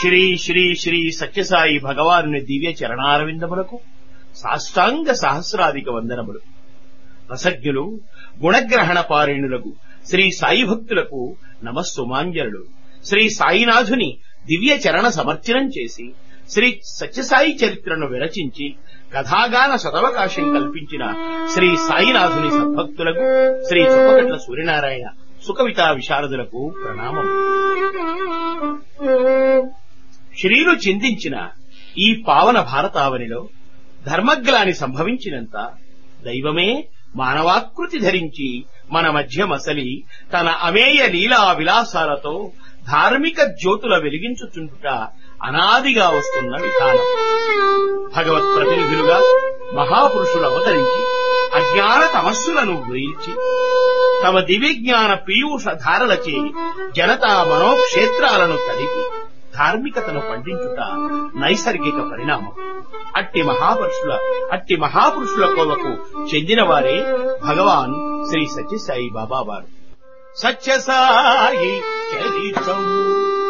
శ్రీ శ్రీ శ్రీ సత్యసాయి భగవానుని దివ్య చరణారవిందములకు సాష్టాంగ సహస్రాధిక వందనములు రసజ్ఞులు గుణగ్రహణ పారిణులకు శ్రీ సాయి భక్తులకు నమస్సుమాంజలుడు శ్రీ సాయినాథుని దివ్య చరణ సమర్చనం చేసి శ్రీ సత్యసాయి చరిత్రను విరచించి కథాగాన సదవకాశం కల్పించిన శ్రీ సాయినాథుని సద్భక్తులకు శ్రీ చుప్పకట్ల సూర్యనారాయణ సుకవితా విశారదులకు ప్రణామం శ్రీలు చిందించిన ఈ పావన భారతావనిలో ధర్మగ్లాని సంభవించినంత దైవమే మానవాకృతి ధరించి మన మధ్య మసలి తన అమేయ లీలా విలాసాలతో ధార్మిక జ్యోతుల వెలిగించుచుండుట అనాదిగా వస్తున్న విధానం భగవత్ ప్రతినిధులుగా మహాపురుషులు అవతరించి అజ్ఞాన తమస్సులను వ్రీల్చి తమ దివ్యజ్ఞాన పీయూష ధారలచే జనతా మనోక్షేత్రాలను కలిపి ధార్మికతను పండించుట నైసర్గిక పరిణామం అట్టి మహాపురుషుల అట్టి మహాపురుషుల కోవకు చెందిన వారే భగవాన్ శ్రీ సత్యసాయి బాబా వారు సత్యసాయి చరిత్రం